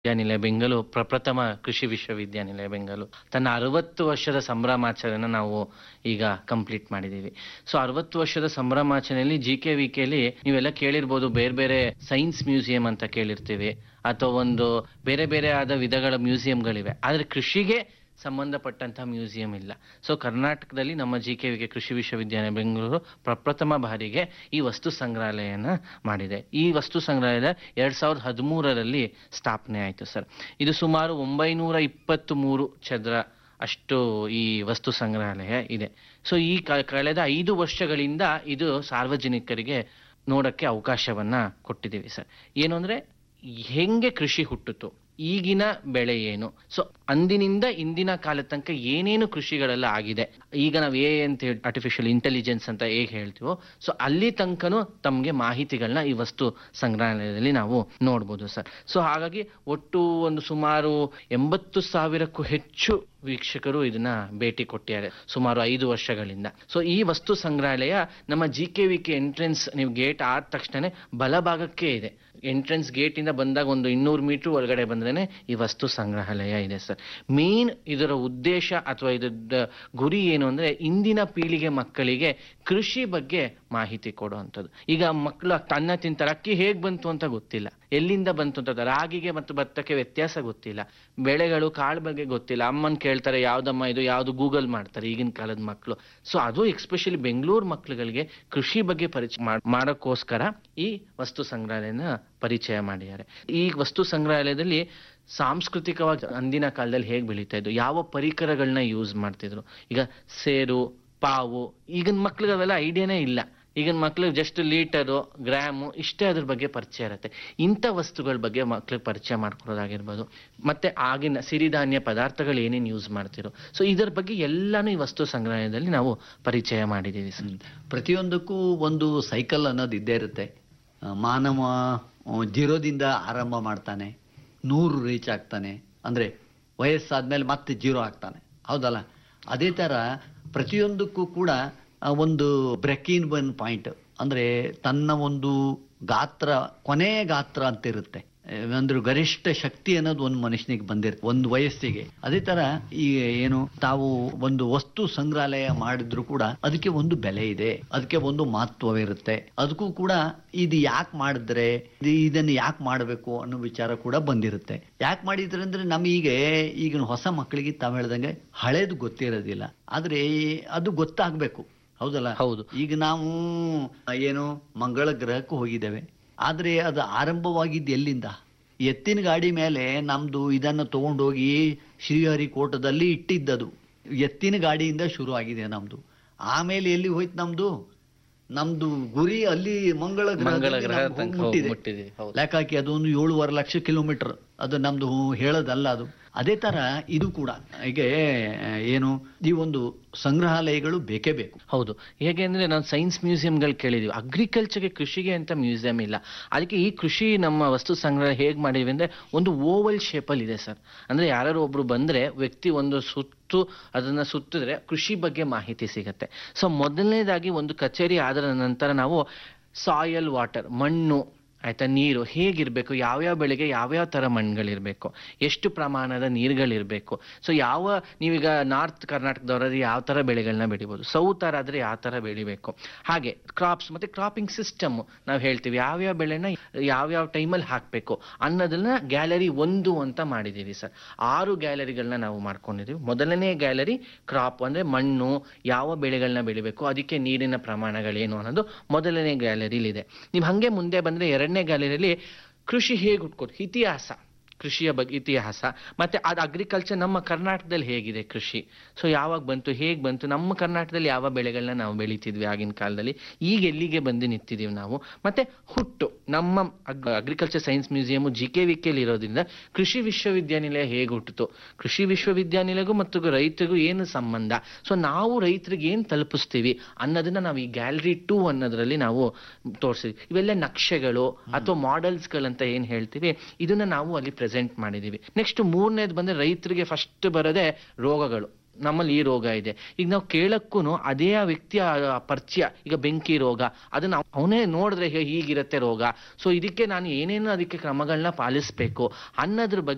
ವಿಶ್ವವಿದ್ಯಾನಿಲಯ ಬೆಂಗಳೂರು ಪ್ರಪ್ರಥಮ ಕೃಷಿ ವಿಶ್ವವಿದ್ಯಾನಿಲಯ ಬೆಂಗಳೂರು ತನ್ನ ಅರವತ್ತು ವರ್ಷದ ಸಂಭ್ರಮಾಚರಣೆ ನಾವು ಈಗ ಕಂಪ್ಲೀಟ್ ಮಾಡಿದ್ದೀವಿ ಸೊ ಅರವತ್ತು ವರ್ಷದ ಸಂಭ್ರಮಾಚರಣೆಯಲ್ಲಿ ಜಿ ಕೆ ವಿ ಕೆಲಿ ನೀವೆಲ್ಲ ಕೇಳಿರ್ಬೋದು ಬೇರೆ ಬೇರೆ ಸೈನ್ಸ್ ಮ್ಯೂಸಿಯಂ ಅಂತ ಕೇಳಿರ್ತೀವಿ ಅಥವಾ ಒಂದು ಬೇರೆ ಬೇರೆ ಆದ ವಿಧಗಳ ಮ್ಯೂಸಿಯಂಗಳಿವೆ ಆದರೆ ಕೃಷಿಗೆ ಸಂಬಂಧಪಟ್ಟಂತಹ ಮ್ಯೂಸಿಯಂ ಇಲ್ಲ ಸೊ ಕರ್ನಾಟಕದಲ್ಲಿ ನಮ್ಮ ಜಿ ಕೆ ವಿಕೆ ಕೃಷಿ ವಿಶ್ವವಿದ್ಯಾಲಯ ಬೆಂಗಳೂರು ಪ್ರಪ್ರಥಮ ಬಾರಿಗೆ ಈ ವಸ್ತು ಸಂಗ್ರಹಾಲಯನ ಮಾಡಿದೆ ಈ ವಸ್ತು ಸಂಗ್ರಹಾಲಯ ಎರಡ್ ಸಾವಿರದ ಹದಿಮೂರರಲ್ಲಿ ಸ್ಥಾಪನೆ ಆಯಿತು ಸರ್ ಇದು ಸುಮಾರು ಒಂಬೈನೂರ ಇಪ್ಪತ್ತ್ ಮೂರು ಚದರ ಅಷ್ಟು ಈ ವಸ್ತು ಸಂಗ್ರಹಾಲಯ ಇದೆ ಸೊ ಈ ಕ- ಕಳೆದ ಐದು ವರ್ಷಗಳಿಂದ ಇದು ಸಾರ್ವಜನಿಕರಿಗೆ ನೋಡಕ್ಕೆ ಅವಕಾಶವನ್ನ ಕೊಟ್ಟಿದ್ದೀವಿ ಸರ್ ಏನು ಅಂದ್ರೆ ಹೆಂಗೆ ಕೃಷಿ ಹುಟ್ಟಿತು ಈಗಿನ ಬೆಳೆ ಏನು ಸೊ ಅಂದಿನಿಂದ ಇಂದಿನ ಕಾಲದ ತನಕ ಏನೇನು ಕೃಷಿಗಳೆಲ್ಲ ಆಗಿದೆ ಈಗ ನಾವು ಎ ಅಂತ ಹೇಳಿ ಆರ್ಟಿಫಿಷಿಯಲ್ ಇಂಟೆಲಿಜೆನ್ಸ್ ಅಂತ ಹೇಗೆ ಹೇಳ್ತೀವೋ ಸೊ ಅಲ್ಲಿ ತನಕನೂ ತಮಗೆ ಮಾಹಿತಿಗಳನ್ನ ಈ ವಸ್ತು ಸಂಗ್ರಹಾಲಯದಲ್ಲಿ ನಾವು ನೋಡ್ಬೋದು ಸರ್ ಸೊ ಹಾಗಾಗಿ ಒಟ್ಟು ಒಂದು ಸುಮಾರು ಎಂಬತ್ತು ಸಾವಿರಕ್ಕೂ ಹೆಚ್ಚು ವೀಕ್ಷಕರು ಇದನ್ನ ಭೇಟಿ ಕೊಟ್ಟಿದ್ದಾರೆ ಸುಮಾರು ಐದು ವರ್ಷಗಳಿಂದ ಸೊ ಈ ವಸ್ತು ಸಂಗ್ರಹಾಲಯ ನಮ್ಮ G K V K entrance ನೀವು ಗೇಟ್ ಆದ ತಕ್ಷಣ ಬಲಭಾಗಕ್ಕೆ ಇದೆ ಎಂಟ್ರೆನ್ಸ್ ಗೇಟ್ ಇಂದ ಬಂದಾಗ ಒಂದು ಇನ್ನೂರು ಮೀಟರ್ ಒಳಗಡೆ ಬಂದ್ರೇನೆ ಈ ವಸ್ತು ಸಂಗ್ರಹಾಲಯ ಇದೆ ಸರ್ ಮೇನ್ ಇದರ ಉದ್ದೇಶ ಅಥವಾ ಇದರ ಗುರಿ ಏನು ಅಂದ್ರೆ ಇಂದಿನ ಪೀಳಿಗೆ ಮಕ್ಕಳಿಗೆ ಕೃಷಿ ಬಗ್ಗೆ ಮಾಹಿತಿ ಕೊಡುವಂಥದ್ದು ಈಗ ಮಕ್ಕಳು ಅನ್ನ ತಿಂತಾರೆ ಅಕ್ಕಿ ಹೇಗ್ ಬಂತು ಅಂತ ಗೊತ್ತಿಲ್ಲ ಎಲ್ಲಿಂದ ಬಂತು ಅಂತ ರಾಗಿಗೆ ಮತ್ತು ಭತ್ತಕ್ಕೆ ವ್ಯತ್ಯಾಸ ಗೊತ್ತಿಲ್ಲ ಬೆಳೆಗಳು ಕಾಳು ಬಗ್ಗೆ ಗೊತ್ತಿಲ್ಲ ಅಮ್ಮನ್ ಕೇಳ್ತಾರೆ ಯಾವ್ದಮ್ಮ ಇದು ಯಾವ್ದು ಗೂಗಲ್ ಮಾಡ್ತಾರೆ ಈಗಿನ ಕಾಲದ ಮಕ್ಕಳು ಸೊ ಅದು ಎಕ್ಸ್ಪೆಷಲಿ ಬೆಂಗಳೂರು ಮಕ್ಕಳುಗಳಿಗೆ ಕೃಷಿ ಬಗ್ಗೆ ಪರಿಚಯ ಮಾಡ್- ಮಾಡೋಕ್ಕೋಸ್ಕರ ಈ ವಸ್ತು ಸಂಗ್ರಹಾಲಯನ ಪರಿಚಯ ಮಾಡಿದ್ದಾರೆ ಈ ವಸ್ತು ಸಂಗ್ರಹಾಲಯದಲ್ಲಿ ಸಾಂಸ್ಕೃತಿಕವಾಗಿ ಅಂದಿನ ಕಾಲದಲ್ಲಿ ಹೇಗೆ ಬೆಳೀತಾ ಇದ್ದು ಯಾವ ಪರಿಕರಗಳನ್ನ ಯೂಸ್ ಮಾಡ್ತಿದ್ರು ಈಗ ಸೇರು ಪಾವು ಈಗಿನ ಮಕ್ಳಿಗೆ ಅವೆಲ್ಲ ಐಡಿಯಾನೇ ಇಲ್ಲ ಈಗಿನ ಮಕ್ಳಿಗೆ ಜಸ್ಟ್ ಲೀಟರು ಗ್ರಾಮು ಇಷ್ಟೇ ಅದ್ರ ಬಗ್ಗೆ ಪರಿಚಯ ಇರುತ್ತೆ ಇಂಥ ವಸ್ತುಗಳ ಬಗ್ಗೆ ಮಕ್ಳಿಗೆ ಪರಿಚಯ ಮಾಡ್ಕೊಡೋದಾಗಿರ್ಬೋದು ಮತ್ತೆ ಆಗಿನ ಸಿರಿಧಾನ್ಯ ಪದಾರ್ಥಗಳು ಏನೇನು ಯೂಸ್ ಮಾಡ್ತಿರೋ ಸೊ ಇದರ ಬಗ್ಗೆ ಎಲ್ಲಾನು ಈ ವಸ್ತು ಸಂಗ್ರಹಾಲಯದಲ್ಲಿ ನಾವು ಪರಿಚಯ ಮಾಡಿದ್ದೀವಿ ಸರ್ ಪ್ರತಿಯೊಂದಕ್ಕೂ ಒಂದು ಸೈಕಲ್ ಅನ್ನೋದು ಇದ್ದೇ ಇರುತ್ತೆ ಆ, ಮಾನವ ಆ, ಜೀರೋದಿಂದ ಆರಂಭ ಮಾಡ್ತಾನೆ ನೂರು ರೀಚ್ ಆಗ್ತಾನೆ ಅಂದರೆ ವಯಸ್ಸಾದ್ಮೇಲೆ ಮತ್ತೆ ಜೀರೋ ಆಗ್ತಾನೆ ಹೌದಲ್ಲ ಅದೇ ಥರ ಪ್ರತಿಯೊಂದಕ್ಕೂ ಕೂಡ ಆ, ಒಂದು ಬ್ರೆಕಿನ್ ಬನ್ ಪಾಯಿಂಟ್ ಅಂದರೆ ತನ್ನ ಒಂದು ಗಾತ್ರ ಕೊನೆಯ ಗಾತ್ರ ಅಂತ ಇರುತ್ತೆ ಅಂದ್ರೆ ಗರಿಷ್ಠ ಶಕ್ತಿ ಅನ್ನೋದು ಒಂದು ಮನುಷ್ಯನಿಗೆ ಬಂದಿರುತ್ತೆ ಒಂದು ವಯಸ್ಸಿಗೆ ಅದೇ ತರ ಈ ಏನು ತಾವು ಒಂದು ವಸ್ತು ಸಂಗ್ರಹಾಲಯ ಮಾಡಿದ್ರು ಕೂಡ ಅದಕ್ಕೆ ಒಂದು ಬೆಲೆ ಇದೆ ಅದಕ್ಕೆ ಒಂದು ಮಹತ್ವವಿರುತ್ತೆ ಅದಕ್ಕೂ ಕೂಡ ಇದು ಯಾಕೆ ಮಾಡಿದ್ರೆ ಇದು- ಇದನ್ನು ಯಾಕೆ ಮಾಡಬೇಕು ಅನ್ನೋ ವಿಚಾರ ಕೂಡ ಬಂದಿರುತ್ತೆ ಯಾಕೆ ಮಾಡಿದ್ರೆ ಅಂದ್ರೆ ನಮಗೆ ಈಗಿನ ಹೊಸ ಮಕ್ಕಳಿಗೆ ತಾವು ಹೇಳ್ದಂಗೆ ಹಳೇದು ಗೊತ್ತಿರೋದಿಲ್ಲ ಆದ್ರೆ ಅದು ಗೊತ್ತಾಗ್ಬೇಕು ಹೌದಲ್ಲ ಹೌದು ಈಗ ನಾವು ಏನು ಮಂಗಳ ಗ್ರಹಕ್ಕೆ ಹೋಗಿದ್ದೇವೆ ಆದ್ರೆ ಅದು ಆರಂಭವಾಗಿದ್ದು ಎಲ್ಲಿಂದ ಎತ್ತಿನ ಗಾಡಿ ಮೇಲೆ ನಮ್ದು ಇದನ್ನು ತಗೊಂಡೋಗಿ ಶ್ರೀಹರಿಕೋಟದಲ್ಲಿ ಇಟ್ಟಿದ್ದದು ಎತ್ತಿನ ಗಾಡಿಯಿಂದ ಶುರು ಆಗಿದೆ ನಮ್ದು ಆಮೇಲೆ ಎಲ್ಲಿ ಹೋಯ್ತು ನಮ್ದು ನಮ್ದು ಗುರಿ ಅಲ್ಲಿ ಮಂಗಳ ಮಂಗಳ ಗ್ರಹದಲ್ಲಿ ಗ್ರಹ ನಮ್ಗೆ ಹೋಗಿ ತನಕ ಹೋಗಿ ಮುಟ್ಟಿದೆ ಮುಟ್ಟಿದ್ದೀವಿ ಹೌದು ಲೆಕ್ಕ ಹಾಕಿ ಅದೊಂದು ಏಳುವರೆ ಲಕ್ಷ ಕಿಲೋಮೀಟರ್ ಅದು ನಮ್ದು ಹೇಳೋದಲ್ಲ ಅದು ಅದೇ ತರ ಇದು ಕೂಡ ಹೀಗೆ ಏನು ಈ ಒಂದು ಸಂಗ್ರಹಾಲಯಗಳು ಬೇಕೇ ಬೇಕು ಹೌದು ಹೇಗೆ ಅಂದ್ರೆ ನಾವು ಸೈನ್ಸ್ ಮ್ಯೂಸಿಯಂಗಳು ಕೇಳಿದೀವಿ ಅಗ್ರಿಕಲ್ಚರ್ಗೆ ಕೃಷಿಗೆ ಅಂತ ಮ್ಯೂಸಿಯಂ ಇಲ್ಲ ಅದಕ್ಕೆ ಈ ಕೃಷಿ ನಮ್ಮ ವಸ್ತು ಸಂಗ್ರಹ ಹೇಗೆ ಮಾಡಿವಿ ಅಂದ್ರೆ ಒಂದು ಓವಲ್ ಶೇಪಲ್ಲಿ ಇದೆ ಸರ್ ಅಂದ್ರೆ ಯಾರು ಒಬ್ರು ಬಂದ್ರೆ ವ್ಯಕ್ತಿ ಒಂದು ಸುತ್ತು ಅದನ್ನ ಸುತ್ತಿದ್ರೆ ಕೃಷಿ ಬಗ್ಗೆ ಮಾಹಿತಿ ಸಿಗತ್ತೆ ಸೊ ಮೊದಲನೇದಾಗಿ ಒಂದು ಕಚೇರಿ ಆದ ನಂತರ ನಾವು ಸಾಯಲ್ ವಾಟರ್ ಮಣ್ಣು ಆಯ್ತಾ ನೀರು ಹೇಗಿರ್ಬೇಕು ಯಾವ್ಯಾವ ಬೆಳೆಗೆ ಯಾವ್ಯಾವ ತರ ಮಣ್ಣುಗಳಿರ್ಬೇಕು ಎಷ್ಟು ಪ್ರಮಾಣದ ನೀರುಗಳಿರ್ಬೇಕು ಸೊ ಯಾವ ನೀವೀಗ ನಾರ್ತ್ ಕರ್ನಾಟಕದವರಾದ್ರೆ ಯಾವ ತರ ಬೆಳೆಗಳನ್ನ ಬೆಳಿಬೋದು ಸೌತ್ ಆದ್ರೆ ಯಾವ ತರ ಬೆಳಿಬೇಕು ಹಾಗೆ ಕ್ರಾಪ್ಸ್ ಮತ್ತೆ ಕ್ರಾಪಿಂಗ್ ಸಿಸ್ಟಮ್ ನಾವು ಹೇಳ್ತೀವಿ ಯಾವ್ಯಾವ ಬೆಳೆನ ಯಾವ್ಯಾವ ಟೈಮಲ್ಲಿ ಹಾಕಬೇಕು ಅನ್ನೋದನ್ನ ಗ್ಯಾಲರಿ ಒಂದು ಅಂತ ಮಾಡಿದೀವಿ ಸರ್ ಆರು ಗ್ಯಾಲರಿಗಳನ್ನ ನಾವು ಮಾಡ್ಕೊಂಡಿದೀವಿ ಮೊದಲನೇ ಗ್ಯಾಲರಿ ಕ್ರಾಪ್ ಅಂದ್ರೆ ಮಣ್ಣು ಯಾವ ಬೆಳೆಗಳನ್ನ ಬೆಳಿಬೇಕು ಅದಕ್ಕೆ ನೀರಿನ ಪ್ರಮಾಣಗಳೇನು ಅನ್ನೋದು ಮೊದಲನೇ ಗ್ಯಾಲರಿಲಿದೆ ನೀವು ಹಂಗೆ ಮುಂದೆ ಬಂದ್ರೆ ಎರಡನೇ ಗ್ಯಾಲರಿಯಲ್ಲಿ ಕೃಷಿ ಹೇಗೆ ಹುಟ್ಕೋದು ಇತಿಹಾಸ ಕೃಷಿಯ ಬಗ್ಗೆ ಇತಿಹಾಸ ಮತ್ತೆ ಅದು ಅಗ್ರಿಕಲ್ಚರ್ ನಮ್ಮ ಕರ್ನಾಟಕದಲ್ಲಿ ಹೇಗಿದೆ ಕೃಷಿ ಸೊ ಯಾವಾಗ ಬಂತು ಹೇಗೆ ಬಂತು ನಮ್ಮ ಕರ್ನಾಟಕದಲ್ಲಿ ಯಾವ ಬೆಳೆಗಳನ್ನ ನಾವು ಬೆಳಿತಿದ್ವಿ ಆಗಿನ ಕಾಲದಲ್ಲಿ ಈಗ ಎಲ್ಲಿಗೆ ಬಂದು ನಿಂತಿದ್ದೀವಿ ನಾವು ಮತ್ತೆ ಹುಟ್ಟು ನಮ್ಮ agriculture science museum G K V ಕೆಲಿ ಇರೋದ್ರಿಂದ ಕೃಷಿ ವಿಶ್ವವಿದ್ಯಾನಿಲಯ ಹೇಗೆ ಹುಟ್ಟಿತು ಕೃಷಿ ವಿಶ್ವವಿದ್ಯಾನಿಲಯಗೂ ಮತ್ತು ರೈತರಿಗೂ ಏನು ಸಂಬಂಧ ಸೊ ನಾವು ರೈತರಿಗೆ ಏನು ತಲುಪಿಸ್ತೀವಿ ಅನ್ನೋದನ್ನ ನಾವು ಈ ಗ್ಯಾಲರಿ ಟೂ ಅನ್ನೋದ್ರಲ್ಲಿ ನಾವು ತೋರಿಸಿದ್ವಿ ಇವೆಲ್ಲ ನಕ್ಷೆಗಳು ಅಥವಾ ಮಾಡೆಲ್ಸ್ಗಳಂತ ಏನು ಹೇಳ್ತೀವಿ ಇದನ್ನ ನಾವು ಅಲ್ಲಿ ಪ್ರೆಸೆಂಟ್ ಮಾಡಿದೀವಿ ನೆಕ್ಸ್ಟ್ ಮೂರನೇದು ಬಂದ್ರೆ ರೈತರಿಗೆ ಫಸ್ಟ್ ಬರೋದೇ ರೋಗಗಳು ನಮ್ಮಲ್ಲಿ ಈ ರೋಗ ಇದೆ ಈಗ ನಾವು ಕೇಳಕ್ಕೂ ಅದೇ ಆ ವ್ಯಕ್ತಿಯ ಆ ಪರಿಚಯ ಈಗ ಬೆಂಕಿ ರೋಗ ಅದನ್ನ ಅವನೇ ನೋಡಿದ್ರೆ ಹೇ- ಹೀಗಿರುತ್ತೆ ರೋಗ ಸೊ ಇದಕ್ಕೆ ನಾನು ಏನೇನು ಅದಕ್ಕೆ ಕ್ರಮಗಳನ್ನ ಪಾಲಿಸ್ಬೇಕು ಅನ್ನೋದ್ರ ಬಗ್ಗೆ